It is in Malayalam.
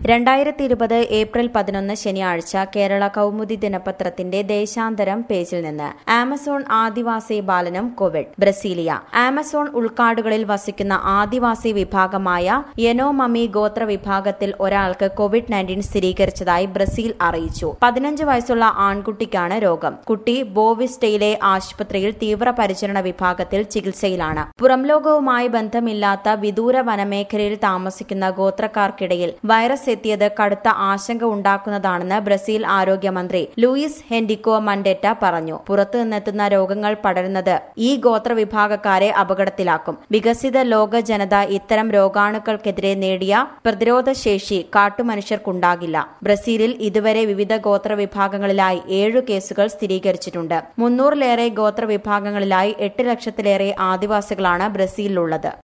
രണ്ടായിരത്തി ഇരുപത് ഏപ്രിൽ പതിനൊന്ന് ശനിയാഴ്ച കേരള കൗമുദി ദിനപത്രത്തിന്റെ ദേശാന്തരം പേജിൽ നിന്ന് ആമസോൺ ആദിവാസി ബാലനും കോവിഡ് ബ്രസീലിയ ആമസോൺ ഉൾക്കാടുകളിൽ വസിക്കുന്ന ആദിവാസി വിഭാഗമായ യനോമമി ഗോത്ര വിഭാഗത്തിൽ ഒരാൾക്ക് കോവിഡ് നയൻറ്റീൻ സ്ഥിരീകരിച്ചതായി ബ്രസീൽ അറിയിച്ചു പതിനഞ്ച് വയസ്സുള്ള ആൺകുട്ടിക്കാണ് രോഗം കുട്ടി ബോവിസ്റ്റയിലെ ആശുപത്രിയിൽ തീവ്രപരിചരണ വിഭാഗത്തിൽ ചികിത്സയിലാണ് പുറംലോകവുമായി ബന്ധമില്ലാത്ത വിദൂര വനമേഖലയിൽ താമസിക്കുന്ന ഗോത്രക്കാർക്കിടയിൽ വൈറസ് എത്തിയത് കടുത്ത ആശങ്ക ഉണ്ടാക്കുന്നതാണെന്ന് ബ്രസീൽ ആരോഗ്യമന്ത്രി ലൂയിസ് ഹെൻഡിക്കോ മൻഡെറ്റ പറഞ്ഞു പുറത്തുനിന്നെത്തുന്ന രോഗങ്ങൾ പടരുന്നത് ഈ ഗോത്രവിഭാഗക്കാരെ അപകടത്തിലാക്കും വികസിത ലോക ജനത ഇത്തരം രോഗാണുക്കൾക്കെതിരെ നേടിയ പ്രതിരോധശേഷി കാട്ടുമനുഷ്യർക്കുണ്ടാകില്ല ബ്രസീലിൽ ഇതുവരെ വിവിധ ഗോത്രവിഭാഗങ്ങളിലായി ഏഴു കേസുകൾ സ്ഥിരീകരിച്ചിട്ടുണ്ട് മുന്നൂറിലേറെ ഗോത്രവിഭാഗങ്ങളിലായി എട്ട് ലക്ഷത്തിലേറെ ആദിവാസികളാണ് ബ്രസീലിലുള്ളത്